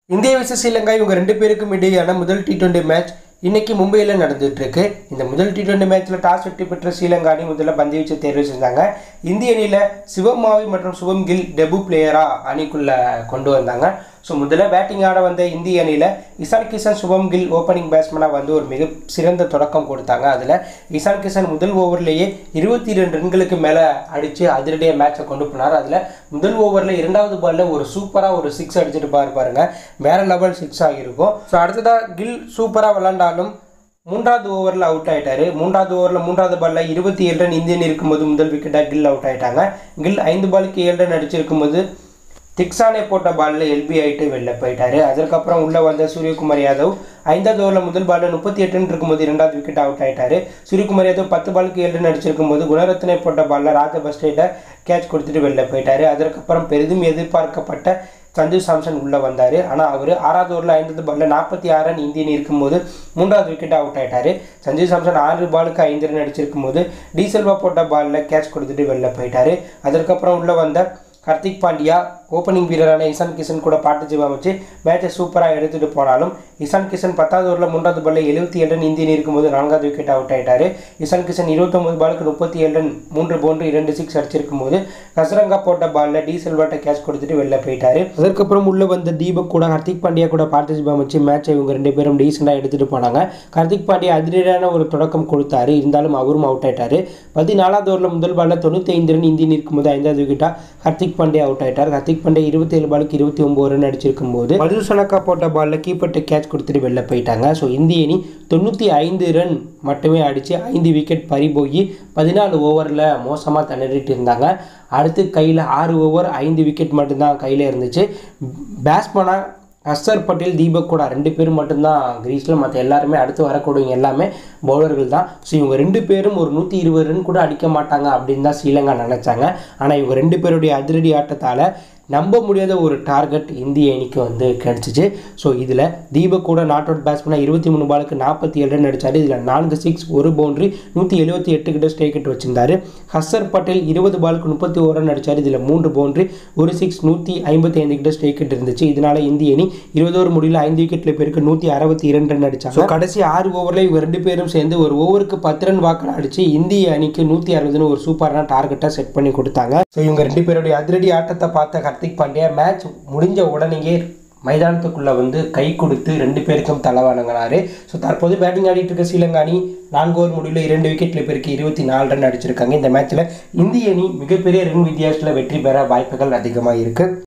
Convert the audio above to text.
இந்திய விச ஸ்ரீலங்கா இவங்க ரெண்டு பேருக்கும் இடையேயான முதல் டி டுவெண்ட்டி மேட்ச் இன்னைக்கு மும்பையில் நடந்துட்டு இருக்கு இந்த முதல் டி டுவெண்ட்டி மேட்ச்சில் டாஸ் வெற்றி பெற்ற ஸ்ரீலங்கா அணி முதல்ல பந்து வீச்சை தேர்வு செஞ்சாங்க இந்திய அணியில் சிவம் மாவி மற்றும் சுபம் கில் டெபு பிளேயரா அணிக்குள்ள கொண்டு வந்தாங்க ஸோ முதல்ல பேட்டிங் ஆட வந்த இந்திய அணியில் இசான் கிஷன் சுபம் கில் ஓப்பனிங் பேட்ஸ்மேனாக வந்து ஒரு மிக சிறந்த தொடக்கம் கொடுத்தாங்க அதில் இசான் கிஷன் முதல் ஓவர்லேயே இருபத்தி ரெண்டு ரன்களுக்கு மேலே அடித்து அதிரடியாக மேட்சை கொண்டு போனார் அதில் முதல் ஓவரில் இரண்டாவது பாலில் ஒரு சூப்பராக ஒரு சிக்ஸ் அடிச்சுட்டு பாரு பாருங்க வேற லெவல் சிக்ஸ் ஆகியிருக்கும் ஸோ அடுத்ததாக கில் சூப்பராக விளாண்டாலும் மூன்றாவது ஓவரில் அவுட் ஆயிட்டாரு மூன்றாவது ஓவரில் மூன்றாவது பாலில் இருபத்தி ஏழு ரன் இந்தியன் இருக்கும்போது முதல் விக்கெட்டாக கில் அவுட் ஆயிட்டாங்க கில் ஐந்து பாலுக்கு ஏழு ரன் அடிச்சிருக்கும்போது திக்ஸானே போட்ட பாலில் எல்பி ஆகிட்டு வெளில போயிட்டாரு அதற்கப்புறம் உள்ளே வந்த சூரியகுமார் யாதவ் ஐந்தாவது ஓவரில் முதல் பாலில் முப்பத்தி எட்டுன்னு இருக்கும்போது இரண்டாவது விக்கெட் அவுட் ஆயிட்டாரு சூரியகுமார் யாதவ் பத்து பாலுக்கு ஏழு ரன் அடிச்சிருக்கும் போது குணரத்னே போட்ட பாலில் ராஜ பஸ்டேட்டை கேட்ச் கொடுத்துட்டு வெளில போயிட்டாரு அதற்கப்புறம் பெரிதும் எதிர்பார்க்கப்பட்ட சஞ்சு சாம்சன் உள்ளே வந்தார் ஆனால் அவர் ஆறாவது ஓவரில் ஐந்தாவது பாலில் நாற்பத்தி ஆறு ரன் இந்தியன் இருக்கும்போது மூன்றாவது விக்கெட் அவுட் ஆயிட்டாரு சஞ்சு சாம்சன் ஆறு பாலுக்கு ஐந்து ரன் அடிச்சிருக்கும் போது டீசல்வா போட்ட பாலில் கேட்ச் கொடுத்துட்டு வெளில போயிட்டாரு அதற்கப்புறம் உள்ளே வந்த கார்த்திக் பாண்டியா ஓப்பனிங் வீரரான இசான் கிஷன் கூட பார்ட்டிசிப் அமைச்சு மேட்சை சூப்பராக எடுத்துகிட்டு போனாலும் இசான் கிஷன் பத்தாவது ஓவரில் மூன்றாவது பாலில் எழுபத்தி ஏழு ரன் இந்தியன் இருக்கும்போது நான்காவது விக்கெட் அவுட் ஆயிட்டாரு இசான் கிஷன் இருபத்தொம்பது பாலுக்கு முப்பத்தி ஏழு ரன் மூன்று போன்று இரண்டு சிக்ஸ் அடிச்சிருக்கும் போது கசரங்கா போட்ட பாலில் டி செல்வாட்டை கேட்ச் கொடுத்துட்டு வெளில போயிட்டாரு அதற்கப்புறம் உள்ளே வந்த தீபக் கூட கார்த்திக் பாண்டியா கூட பார்ட்டிசிப் அமைச்சு மேட்சை இவங்க ரெண்டு பேரும் டீசெண்டாக எடுத்துகிட்டு போனாங்க கார்த்திக் பாண்டியா அதிரடியான ஒரு தொடக்கம் கொடுத்தாரு இருந்தாலும் அவரும் அவுட் ஆயிட்டாரு பதினாலாவது ஓவரில் முதல் பாலில் தொண்ணூற்றி ஐந்து ரன் இந்தியன் இருக்கும்போது ஐந்தாவது விக்கெட்டாக கார்த்திக் பாண்டியா அவுட் ஆயிட்டார் கார்த்திக் பாண்டியா இருபத்தி ஏழு பாலுக்கு இருபத்தி ஒம்பது ரன் அடிச்சிருக்கும் போது மது சனக்கா போட்ட பாலில் கீப்பர்ட்ட கேட்ச் கொடுத்துட்டு வெளில போயிட்டாங்க ஸோ இந்திய அணி தொண்ணூற்றி ஐந்து ரன் மட்டுமே அடித்து ஐந்து விக்கெட் பறி போய் பதினாலு ஓவரில் மோசமாக திணறிட்டு இருந்தாங்க அடுத்து கையில் ஆறு ஓவர் ஐந்து விக்கெட் மட்டும்தான் கையில் இருந்துச்சு பேட்ஸ்மேனாக அஸ்ஸர் பட்டேல் தீபக் கூட ரெண்டு பேரும் மட்டும்தான் கிரீஸில் மற்ற எல்லாருமே அடுத்து வரக்கூடியவங்க எல்லாமே பவுலர்கள் தான் ஸோ இவங்க ரெண்டு பேரும் ஒரு நூற்றி இருபது ரன் கூட அடிக்க மாட்டாங்க அப்படின்னு தான் ஸ்ரீலங்கா நினச்சாங்க ஆனால் இவங்க ரெண்டு பேருடைய அதிரடி ஆட்டத்தால் நம்ப முடியாத ஒரு டார்கெட் இந்திய அணிக்கு வந்து கிடச்சிச்சு ஸோ இதில் தீபக் கூட நாட் அவுட் பேட்ஸ்மேனாக இருபத்தி மூணு பாலுக்கு நாற்பத்தி ஏழு ரன் அடித்தார் இதில் நான்கு சிக்ஸ் ஒரு பவுண்டரி நூற்றி எழுபத்தி எட்டு கிட்ட ஸ்டேக் கிட்ட வச்சிருந்தாரு ஹஸ்ஸர் பட்டேல் இருபது பாலுக்கு முப்பத்தி ஒரு ரன் அடித்தார் இதில் மூன்று பவுண்டரி ஒரு சிக்ஸ் நூற்றி ஐம்பத்தி ஐந்து கிட்ட ஸ்டேக் கிட்ட இருந்துச்சு இதனால இந்திய அணி இருபது ஓவர் முடியல ஐந்து விக்கெட்டில் பேருக்கு நூற்றி அறுபத்தி இரண்டு ரன் அடிச்சாங்க So, கடைசி ஆறு ஓவரில் இவங்க ரெண்டு பேரும் சேர்ந்து ஒரு ஓவருக்கு பத்து ரன் வாக்கில் அடிச்சு இந்திய அணிக்கு நூற்றி அறுபதுன்னு ஒரு சூப்பரான டார்கெட்டை செட் பண்ணி கொடுத்தாங்க ஸோ இவங்க ரெண்டு பேருடைய அதிரடி ஆட்டத்தை பார்த்த கார்த்திக் பாண்டியா மேட்ச் முடிஞ்ச உடனேயே மைதானத்துக்குள்ளே வந்து கை கொடுத்து ரெண்டு பேருக்கும் தலை வணங்கினாரு ஸோ தற்போது பேட்டிங் ஆடிட்டு இருக்க ஸ்ரீலங்கா அணி நான்கு ஓவர் முடிவில் இரண்டு விக்கெட்டில் பேருக்கு இருபத்தி நாலு ரன் அடிச்சிருக்காங்க இந்த மேட்ச்சில் இந்திய அணி மிகப்பெரிய ரன் வித்தியாசத்தில் வெற்றி பெற வாய்ப்புகள் அதிகமாக இருக்குது